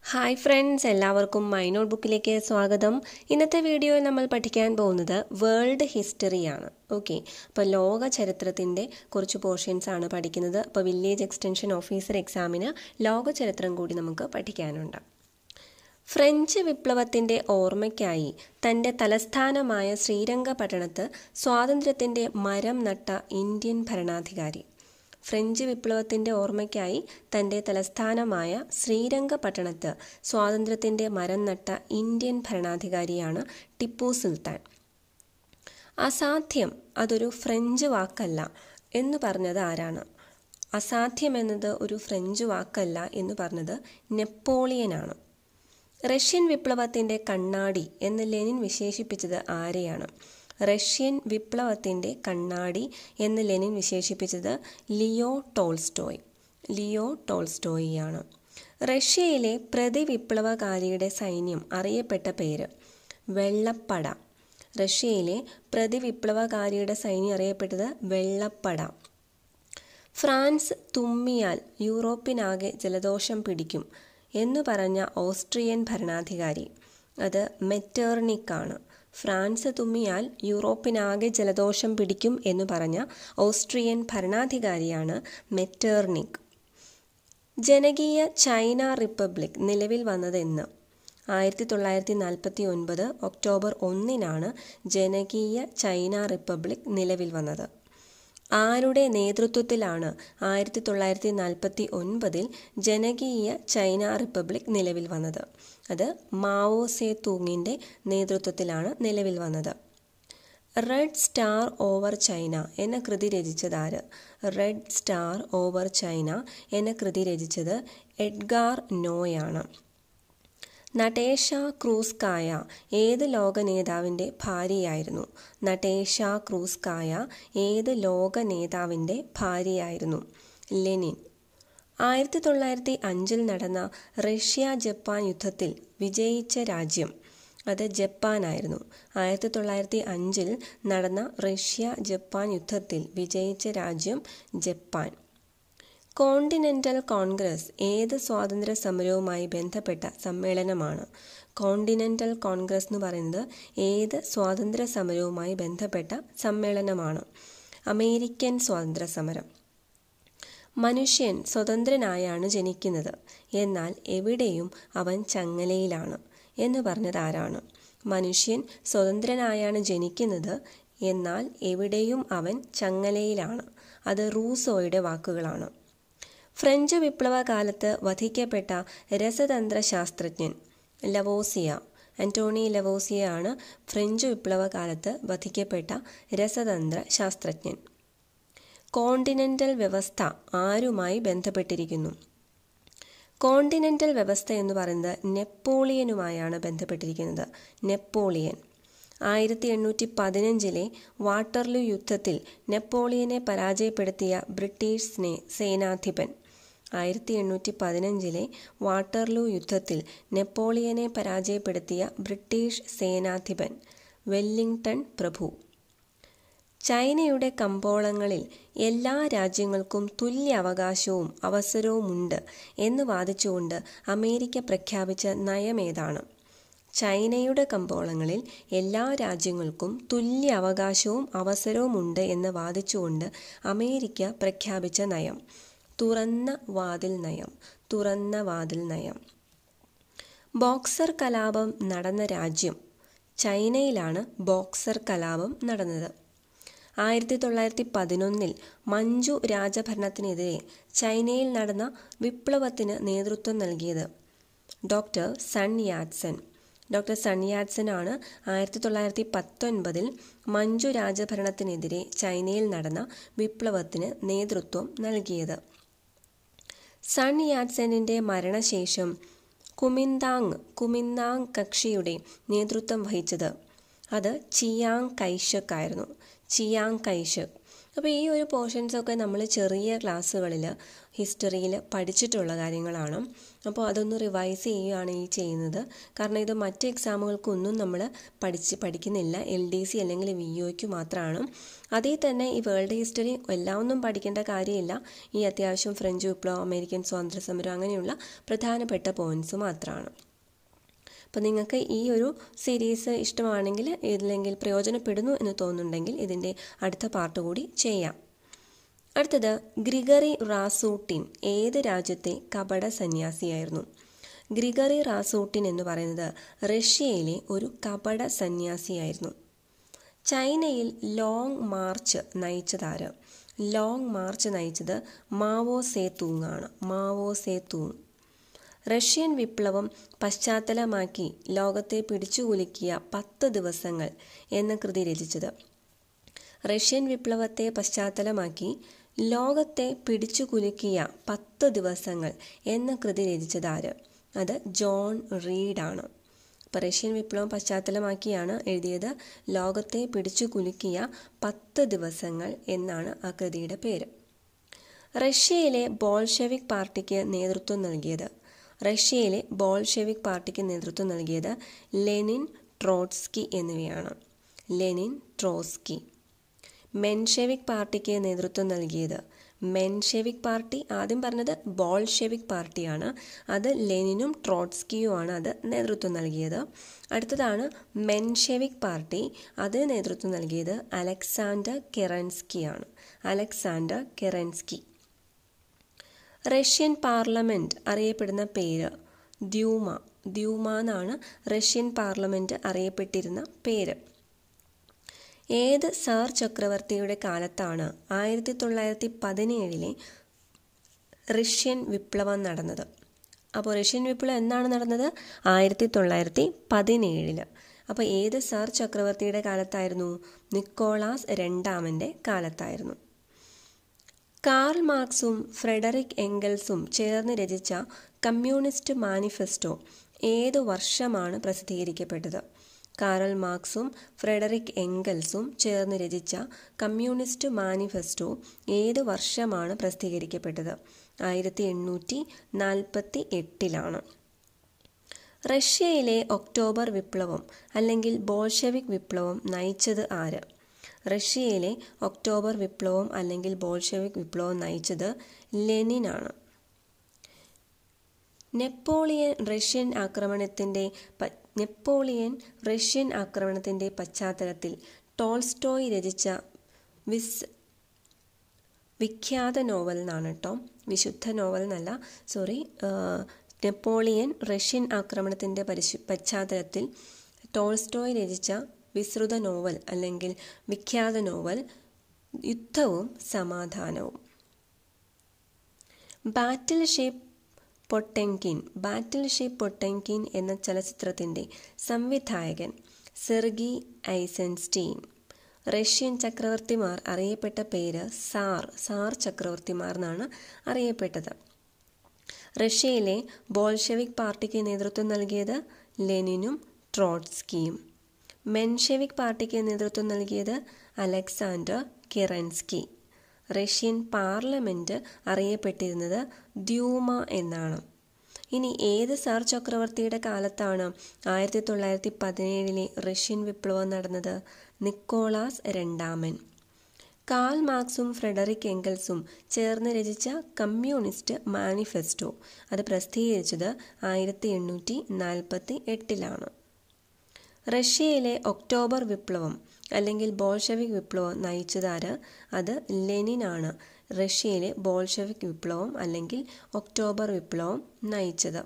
hi friends എല്ലാവർക്കും my നോട്ട് ബുക്കിലേക്ക് സ്വാഗതം ഇന്നത്തെ വീഡിയോയിൽ നമ്മൾ പഠിക്കാൻ പോകുന്നത് വേൾഡ് ഹിസ്റ്ററിയാണ് ഓക്കെ അപ്പോൾ ലോക ചരിത്രത്തിൻ്റെ കുറച്ച് പോർഷൻസ് ആണ് പഠിക്കുന്നത് അപ്പോൾ വില്ലേജ് എക്സ്റ്റൻഷൻ ഓഫീസർ എക്സാമിന് ലോക ചരിത്രം കൂടി നമുക്ക് പഠിക്കാനുണ്ട് ഫ്രഞ്ച് വിപ്ലവത്തിൻ്റെ ഓർമ്മയ്ക്കായി തൻ്റെ തലസ്ഥാനമായ ശ്രീരംഗപട്ടണത്ത് സ്വാതന്ത്ര്യത്തിൻ്റെ മരം നട്ട ഇന്ത്യൻ ഭരണാധികാരി ഫ്രഞ്ച് വിപ്ലവത്തിൻ്റെ ഓർമ്മയ്ക്കായി തൻ്റെ തലസ്ഥാനമായ ശ്രീരംഗപട്ടണത്ത് സ്വാതന്ത്ര്യത്തിൻ്റെ മരം നട്ട ഇന്ത്യൻ ഭരണാധികാരിയാണ് ടിപ്പു സുൽത്താൻ അസാധ്യം അതൊരു ഫ്രഞ്ച് വാക്കല്ല എന്ന് പറഞ്ഞത് ആരാണ് അസാധ്യം എന്നത് ഒരു ഫ്രഞ്ച് വാക്കല്ല എന്ന് പറഞ്ഞത് നെപ്പോളിയനാണ് റഷ്യൻ വിപ്ലവത്തിൻ്റെ കണ്ണാടി എന്ന് ലെനിൻ വിശേഷിപ്പിച്ചത് ആരെയാണ് റഷ്യൻ വിപ്ലവത്തിൻ്റെ കണ്ണാടി എന്ന് ലെനിൻ വിശേഷിപ്പിച്ചത് ലിയോ ടോൾസ്റ്റോയ് ലിയോ ടോൾസ്റ്റോയിയാണ് റഷ്യയിലെ പ്രതിവിപ്ലവകാരിയുടെ സൈന്യം അറിയപ്പെട്ട പേര് വെള്ളപ്പട റഷ്യയിലെ പ്രതിവിപ്ലവകാരിയുടെ സൈന്യം അറിയപ്പെട്ടത് വെള്ളപ്പട ഫ്രാൻസ് തുമ്മിയാൽ യൂറോപ്പിനാകെ ജലദോഷം പിടിക്കും എന്നു പറഞ്ഞ ഓസ്ട്രിയൻ ഭരണാധികാരി അത് മെറ്റേർണിക്കാണ് ഫ്രാൻസ് തുമ്മിയാൽ യൂറോപ്പിനാകെ ജലദോഷം പിടിക്കും എന്ന് പറഞ്ഞ ഓസ്ട്രിയൻ ഭരണാധികാരിയാണ് മെറ്റേർണിക് ജനകീയ ചൈന റിപ്പബ്ലിക് നിലവിൽ വന്നതെന്ന് ആയിരത്തി തൊള്ളായിരത്തി നാൽപ്പത്തി ഒൻപത് ഒക്ടോബർ ഒന്നിനാണ് ജനകീയ ചൈന റിപ്പബ്ലിക് നിലവിൽ വന്നത് ആരുടെ നേതൃത്വത്തിലാണ് ആയിരത്തി തൊള്ളായിരത്തി നാൽപ്പത്തി ഒൻപതിൽ ജനകീയ ചൈന റിപ്പബ്ലിക് നിലവിൽ വന്നത് അത് മാവോ സേ തൂങ്ങിൻ്റെ നേതൃത്വത്തിലാണ് നിലവിൽ വന്നത് റെഡ് സ്റ്റാർ ഓവർ ചൈന എന്ന കൃതി രചിച്ചതാര് റെഡ് സ്റ്റാർ ഓവർ ചൈന എന്ന കൃതി രചിച്ചത് എഡ്ഗാർ നോയാണ് നടേഷ ക്രൂസ്കായ ഏത് ലോക നേതാവിൻ്റെ ഭാര്യയായിരുന്നു നടേഷ ക്രൂസ്കായ ഏത് ലോക നേതാവിൻ്റെ ഭാര്യയായിരുന്നു ലെനിൻ ആയിരത്തി തൊള്ളായിരത്തി അഞ്ചിൽ നടന്ന റഷ്യ ജപ്പാൻ യുദ്ധത്തിൽ വിജയിച്ച രാജ്യം അത് ജപ്പാനായിരുന്നു ആയിരത്തി തൊള്ളായിരത്തി അഞ്ചിൽ നടന്ന റഷ്യ ജപ്പാൻ യുദ്ധത്തിൽ വിജയിച്ച രാജ്യം ജപ്പാൻ കോണ്ടിനെൻ്റൽ കോൺഗ്രസ് ഏത് സ്വാതന്ത്ര്യ സമരവുമായി ബന്ധപ്പെട്ട സമ്മേളനമാണ് കോണ്ടിനെൻ്റൽ കോൺഗ്രസ് എന്ന് പറയുന്നത് ഏത് സ്വാതന്ത്ര്യ സമരവുമായി ബന്ധപ്പെട്ട സമ്മേളനമാണ് അമേരിക്കൻ സ്വാതന്ത്ര്യ സമരം മനുഷ്യൻ സ്വതന്ത്രനായാണ് ജനിക്കുന്നത് എന്നാൽ എവിടെയും അവൻ ചങ്ങലയിലാണ് എന്ന് പറഞ്ഞത് ആരാണ് മനുഷ്യൻ സ്വതന്ത്രനായാണ് ജനിക്കുന്നത് എന്നാൽ എവിടെയും അവൻ ചങ്ങലയിലാണ് അത് റൂസോയുടെ വാക്കുകളാണ് ഫ്രഞ്ച് വിപ്ലവകാലത്ത് വധിക്കപ്പെട്ട രസതന്ത്ര ശാസ്ത്രജ്ഞൻ ലവോസിയ ആന്റോണി ലവോസിയ ആണ് ഫ്രഞ്ച് വിപ്ലവകാലത്ത് വധിക്കപ്പെട്ട രസതന്ത്ര ശാസ്ത്രജ്ഞൻ കോണ്ടിനെൻ്റൽ വ്യവസ്ഥ ആരുമായി ബന്ധപ്പെട്ടിരിക്കുന്നു കോണ്ടിനെൻ്റൽ വ്യവസ്ഥ എന്ന് പറയുന്നത് നെപ്പോളിയനുമായാണ് ബന്ധപ്പെട്ടിരിക്കുന്നത് നെപ്പോളിയൻ ആയിരത്തി എണ്ണൂറ്റി പതിനഞ്ചിലെ വാട്ടർലു യുദ്ധത്തിൽ നെപ്പോളിയനെ പരാജയപ്പെടുത്തിയ ബ്രിട്ടീഷ് സ്നേ സേനാധിപൻ ആയിരത്തി എണ്ണൂറ്റി പതിനഞ്ചിലെ വാട്ടർലു യുദ്ധത്തിൽ നെപ്പോളിയനെ പരാജയപ്പെടുത്തിയ ബ്രിട്ടീഷ് സേനാധിപൻ വെല്ലിംഗ്ടൺ പ്രഭു ചൈനയുടെ കമ്പോളങ്ങളിൽ എല്ലാ രാജ്യങ്ങൾക്കും തുല്യ അവകാശവും അവസരവുമുണ്ട് എന്ന് വാദിച്ചുകൊണ്ട് അമേരിക്ക പ്രഖ്യാപിച്ച നയമേതാണ് ചൈനയുടെ കമ്പോളങ്ങളിൽ എല്ലാ രാജ്യങ്ങൾക്കും തുല്യ അവകാശവും അവസരവുമുണ്ട് എന്ന് വാദിച്ചുകൊണ്ട് അമേരിക്ക പ്രഖ്യാപിച്ച നയം തുറന്ന വാതിൽ നയം തുറന്ന വാതിൽ നയം ബോക്സർ കലാപം നടന്ന രാജ്യം ചൈനയിലാണ് ബോക്സർ കലാപം നടന്നത് ആയിരത്തി തൊള്ളായിരത്തി പതിനൊന്നിൽ മഞ്ജു രാജഭരണത്തിനെതിരെ ചൈനയിൽ നടന്ന വിപ്ലവത്തിന് നേതൃത്വം നൽകിയത് doctor Sun Yat sen doctor Sun Yat sen ആണ് ആയിരത്തി തൊള്ളായിരത്തി പത്തൊൻപതിൽ മഞ്ജു രാജഭരണത്തിനെതിരെ ചൈനയിൽ നടന്ന വിപ്ലവത്തിന് നേതൃത്വം നൽകിയത് സൺ യാറ്റ്സനിൻ്റെ മരണശേഷം കുമിന്താങ് കുമിന്താങ് കക്ഷിയുടെ നേതൃത്വം വഹിച്ചത് അത് ചിയാങ് കൈഷക് ആയിരുന്നു ചിയാങ് കൈഷക് അപ്പോൾ ഈ ഒരു പോർഷൻസൊക്കെ നമ്മൾ ചെറിയ ക്ലാസ്സുകളിൽ ഹിസ്റ്ററിയിൽ പഠിച്ചിട്ടുള്ള കാര്യങ്ങളാണ് അപ്പോൾ അതൊന്ന് റിവൈസ് ചെയ്യുകയാണ് ഈ ചെയ്യുന്നത് കാരണം ഇത് മറ്റ് എക്സാമുകൾക്കൊന്നും നമ്മൾ പഠിച്ച് പഠിക്കുന്നില്ല എൽ ഡി സി അല്ലെങ്കിൽ വി ഒക്ക് മാത്രമാണ് അതിൽ തന്നെ ഈ വേൾഡ് ഹിസ്റ്ററി എല്ലാം ഒന്നും പഠിക്കേണ്ട കാര്യമില്ല ഈ അത്യാവശ്യം ഫ്രഞ്ച് വിപ്ലവം അമേരിക്കൻ സ്വാതന്ത്ര്യ സമരം അങ്ങനെയുള്ള പ്രധാനപ്പെട്ട പോയിൻറ്റ്സ് മാത്രമാണ് അപ്പോൾ നിങ്ങൾക്ക് ഈ ഒരു സീരീസ് ഇഷ്ടമാണെങ്കിൽ ഇതില്ലെങ്കിൽ പ്രയോജനപ്പെടുന്നു എന്ന് തോന്നുന്നുണ്ടെങ്കിൽ ഇതിൻ്റെ അടുത്ത പാർട്ട് കൂടി ചെയ്യാം അടുത്തത് ഗ്രിഗറി റാസൂട്ടിൻ ഏത് രാജ്യത്തെ കപട സന്യാസിയായിരുന്നു ഗ്രിഗറി റാസൂട്ടിൻ എന്ന് പറയുന്നത് റഷ്യയിലെ ഒരു കപട സന്യാസിയായിരുന്നു ചൈനയിൽ ലോങ് മാർച്ച് നയിച്ചതാര് ലോങ് മാർച്ച് നയിച്ചത് മാവോ സേ തൂങ്ങാണ് മാവോ സേ തൂങ് റഷ്യൻ വിപ്ലവം പശ്ചാത്തലമാക്കി ലോകത്തെ പിടിച്ചുകുലുക്കിയ പത്ത് ദിവസങ്ങൾ എന്ന കൃതി രചിച്ചത് റഷ്യൻ വിപ്ലവത്തെ പശ്ചാത്തലമാക്കി ലോകത്തെ പിടിച്ചുകുലുക്കിയ പത്ത് ദിവസങ്ങൾ എന്ന കൃതി രചിച്ചത് ആര് അത് ജോൺ റീഡാണ് അപ്പോൾ റഷ്യൻ വിപ്ലവം പശ്ചാത്തലമാക്കിയാണ് എഴുതിയത് ലോകത്തെ പിടിച്ചു കുലുക്കിയ പത്ത് ദിവസങ്ങൾ എന്നാണ് ആ കൃതിയുടെ പേര് റഷ്യയിലെ ബോൾഷെവിക് പാർട്ടിക്ക് നേതൃത്വം നൽകിയത് റഷ്യയിലെ ബോൾഷെവിക് പാർട്ടിക്ക് നേതൃത്വം നൽകിയത് ലെനിൻ ട്രോട്സ്കി എന്നിവയാണ് ലെനിൻ ട്രോസ്കി മെൻഷെവിക് പാർട്ടിക്ക് നേതൃത്വം നൽകിയത് മെൻഷെവിക് പാർട്ടി ആദ്യം പറഞ്ഞത് ബോൾഷെവിക് പാർട്ടിയാണ് അത് ലെനിനും ട്രോട്സ്കിയുമാണ് അത് നേതൃത്വം നൽകിയത് അടുത്തതാണ് മെൻഷെവിക് പാർട്ടി അതിന് നേതൃത്വം നൽകിയത് അലക്സാണ്ടർ കെറൻസ്കിയാണ് അലക്സാണ്ടർ കെറൻസ്കി റഷ്യൻ പാർലമെൻറ്റ് അറിയപ്പെടുന്ന പേര് ദ്യൂമ ദ്യൂമ എന്നാണ് റഷ്യൻ പാർലമെൻറ്റ് അറിയപ്പെട്ടിരുന്ന പേര് ഏത് സാർ ചക്രവർത്തിയുടെ കാലത്താണ് ആയിരത്തി തൊള്ളായിരത്തി പതിനേഴിലെ റഷ്യൻ വിപ്ലവം നടന്നത് അപ്പോൾ റഷ്യൻ വിപ്ലവം എന്നാണ് നടന്നത് ആയിരത്തി തൊള്ളായിരത്തി പതിനേഴില് അപ്പോൾ ഏത് സാർ ചക്രവർത്തിയുടെ കാലത്തായിരുന്നു നിക്കോളാസ് രണ്ടാമൻ്റെ കാലത്തായിരുന്നു കാർൾ മാർക്സും ഫ്രെഡറിക് എംഗൽസും ചേർന്ന് രചിച്ച കമ്മ്യൂണിസ്റ്റ് മാനിഫെസ്റ്റോ ഏതു വർഷമാണ് പ്രസിദ്ധീകരിക്കപ്പെട്ടത് കാറൽ മാർക്സും ഫ്രെഡറിക് എംഗൽസും ചേർന്ന് രചിച്ച കമ്മ്യൂണിസ്റ്റ് മാനിഫെസ്റ്റോ ഏത് വർഷമാണ് പ്രസിദ്ധീകരിക്കപ്പെട്ടത് ആയിരത്തി എണ്ണൂറ്റി നാൽപ്പത്തി എട്ടിലാണ് റഷ്യയിലെ ഒക്ടോബർ വിപ്ലവം അല്ലെങ്കിൽ ബോൾഷെവിക് വിപ്ലവം നയിച്ചത് ആര് റഷ്യയിലെ ഒക്ടോബർ വിപ്ലവം അല്ലെങ്കിൽ ബോൾഷെവിക് വിപ്ലവം നയിച്ചത് ലെനിനാണ് നെപ്പോളിയൻ റഷ്യൻ ആക്രമണത്തിൻ്റെ നെപ്പോളിയൻ റഷ്യൻ ആക്രമണത്തിൻ്റെ പശ്ചാത്തലത്തിൽ ടോൾസ്റ്റോയ് രചിച്ച വിസ് വിഖ്യാത നോവൽ എന്നാണ് കേട്ടോ വിശുദ്ധ നോവൽ എന്നല്ല സോറി നെപ്പോളിയൻ റഷ്യൻ ആക്രമണത്തിൻ്റെ പരിശു പശ്ചാത്തലത്തിൽ ടോൾസ്റ്റോയ് രചിച്ച വിസ്തൃത നോവൽ അല്ലെങ്കിൽ വിഖ്യാത നോവൽ യുദ്ധവും സമാധാനവും ബാറ്റിൽ ഷേപ്പ് പൊട്ടെങ്കിൻ ബാറ്റിൽ ഷേപ്പ് പൊട്ടെങ്കിൻ എന്ന ചലച്ചിത്രത്തിൻ്റെ സംവിധായകൻ സെർഗി ഐസൻസ്റ്റീൻ റഷ്യൻ ചക്രവർത്തിമാർ അറിയപ്പെട്ട പേര് സാർ സാർ ചക്രവർത്തിമാർ എന്നാണ് അറിയപ്പെട്ടത് റഷ്യയിലെ ബോൾഷെവിക് പാർട്ടിക്ക് നേതൃത്വം നൽകിയത് ലെനിനും ട്രോട്സ്കിയും മെൻഷെവിക് പാർട്ടിക്ക് നേതൃത്വം നൽകിയത് അലക്സാണ്ടർ കിറൻസ്കി റഷ്യൻ പാർലമെൻറ്റ് അറിയപ്പെട്ടിരുന്നത് ദ്യൂമ എന്നാണ് ഇനി ഏത് സാർ ചക്രവർത്തിയുടെ കാലത്താണ് ആയിരത്തി തൊള്ളായിരത്തി പതിനേഴിലെ റഷ്യൻ വിപ്ലവം നടന്നത് നിക്കോളാസ് രണ്ടാമൻ കാൾ മാർക്സും ഫ്രെഡറിക് എംഗൽസും ചേർന്ന് രചിച്ച കമ്മ്യൂണിസ്റ്റ് മാനിഫെസ്റ്റോ അത് പ്രസിദ്ധീകരിച്ചത് ആയിരത്തി എണ്ണൂറ്റി നാൽപ്പത്തി എട്ടിലാണ് റഷ്യയിലെ ഒക്ടോബർ വിപ്ലവം അല്ലെങ്കിൽ ബോൾഷെവിക് വിപ്ലവം നയിച്ചതാര് അത് ലെനിനാണ് റഷ്യയിലെ ബോൾഷെവിക് വിപ്ലവം അല്ലെങ്കിൽ ഒക്ടോബർ വിപ്ലവം നയിച്ചത്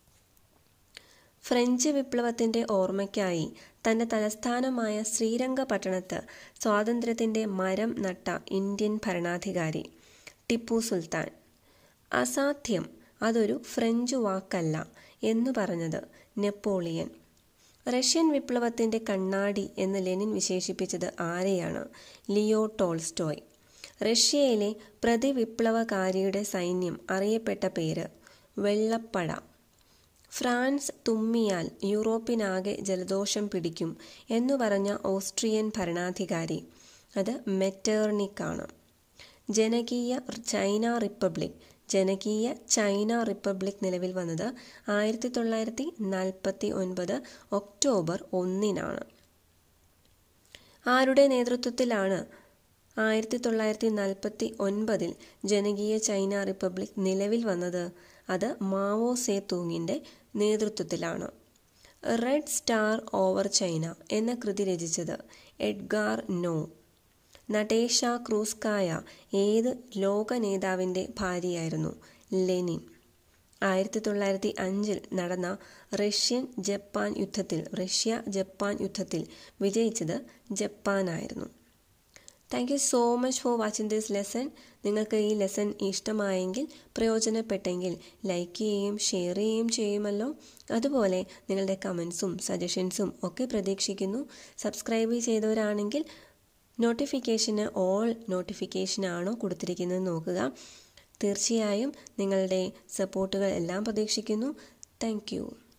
ഫ്രഞ്ച് വിപ്ലവത്തിൻ്റെ ഓർമ്മയ്ക്കായി തൻ്റെ തലസ്ഥാനമായ ശ്രീരംഗപട്ടണത്ത് സ്വാതന്ത്ര്യത്തിൻ്റെ മരം നട്ട ഇന്ത്യൻ ഭരണാധികാരി ടിപ്പു സുൽത്താൻ അസാധ്യം അതൊരു ഫ്രഞ്ച് വാക്കല്ല എന്നു പറഞ്ഞത് നെപ്പോളിയൻ റഷ്യൻ വിപ്ലവത്തിൻ്റെ കണ്ണാടി എന്ന് ലെനിൻ വിശേഷിപ്പിച്ചത് ആരെയാണ് ലിയോ ടോൾസ്റ്റോയ് റഷ്യയിലെ പ്രതിവിപ്ലവകാരിയുടെ സൈന്യം അറിയപ്പെട്ട പേര് വെള്ളപ്പട ഫ്രാൻസ് തുമ്മിയാൽ യൂറോപ്പിനാകെ ജലദോഷം പിടിക്കും എന്നു പറഞ്ഞ ഓസ്ട്രിയൻ ഭരണാധികാരി അത് മെറ്റേർണിക്കാണ് ജനകീയ ചൈന റിപ്പബ്ലിക് ജനകീയ ചൈന റിപ്പബ്ലിക് നിലവിൽ വന്നത് ആയിരത്തി തൊള്ളായിരത്തി നാൽപ്പത്തി ഒൻപത് ഒക്ടോബർ ഒന്നിനാണ് ആരുടെ നേതൃത്വത്തിലാണ് ആയിരത്തി തൊള്ളായിരത്തി നാൽപ്പത്തി ഒൻപതിൽ ജനകീയ ചൈന റിപ്പബ്ലിക് നിലവിൽ വന്നത് അത് മാവോ സേ തൂങ്ങിൻ്റെ നേതൃത്വത്തിലാണ് റെഡ് സ്റ്റാർ ഓവർ ചൈന എന്ന കൃതി രചിച്ചത് എഡ്ഗാർ നോ നടേഷ ക്രൂസ്കായ ഏത് ലോക നേതാവിൻ്റെ ഭാര്യയായിരുന്നു ലെനിൻ ആയിരത്തി തൊള്ളായിരത്തി അഞ്ചിൽ നടന്ന റഷ്യൻ ജപ്പാൻ യുദ്ധത്തിൽ റഷ്യ ജപ്പാൻ യുദ്ധത്തിൽ വിജയിച്ചത് ജപ്പാനായിരുന്നു thank you so much for watching this lesson നിങ്ങൾക്ക് ഈ ലെസൺ ഇഷ്ടമായെങ്കിൽ പ്രയോജനപ്പെട്ടെങ്കിൽ ലൈക്ക് ചെയ്യുകയും ഷെയർ ചെയ്യുകയും ചെയ്യുമല്ലോ അതുപോലെ നിങ്ങളുടെ കമൻസും സജഷൻസും ഒക്കെ പ്രതീക്ഷിക്കുന്നു സബ്സ്ക്രൈബ് ചെയ്തവരാണെങ്കിൽ നോട്ടിഫിക്കേഷന് ഓൾ നോട്ടിഫിക്കേഷനാണോ കൊടുത്തിരിക്കുന്നത് നോക്കുക തീർച്ചയായും നിങ്ങളുടെ സപ്പോർട്ടുകൾ എല്ലാം പ്രതീക്ഷിക്കുന്നു താങ്ക്